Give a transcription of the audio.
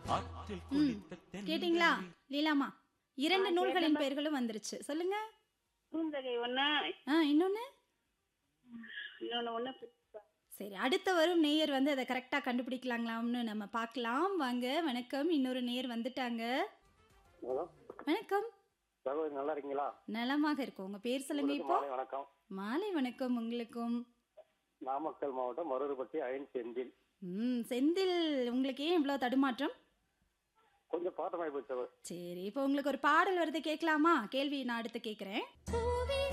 ம் கேட்டிங்களா லீலாமா இரண்டு நூல்களின் பெயர்களும் வந்துருச்சு சொல்லுங்க குறுந்தகை ஒண்ணு ஆ இன்னொன்னு இன்னொன்னு ஒண்ணு சரி அடுத்த வரும் நேயர் வந்து அதை கரெக்டாக கண்டுபிடிக்கலாங்களாம்னு நம்ம பார்க்கலாம் வாங்க வணக்கம் இன்னொரு நேயர் வந்துட்டாங்க ஹலோ வணக்கம் சகோதரி நல்லா இருக்கீங்களா நலமாக இருக்கும் உங்க பேர் சொல்லுங்க உங்களுக்கு இப்போ மாலை வணக்கம் மாலை வணக்கம் உங்களுக்கும் நாமக்கல் மாவட்டம் மருதுப்பட்டி அயன் செந்தில் ம் செந்தில் உங்களுக்கு ஏன் இவ்வளோ தடுமாற்றம் கொஞ்சம் பாட்டமாய் போச்சு சரி இப்போ உங்களுக்கு ஒரு பாடல் வருது கேட்கலாமா கேள்வி நான் அடுத்து கேட்குறேன்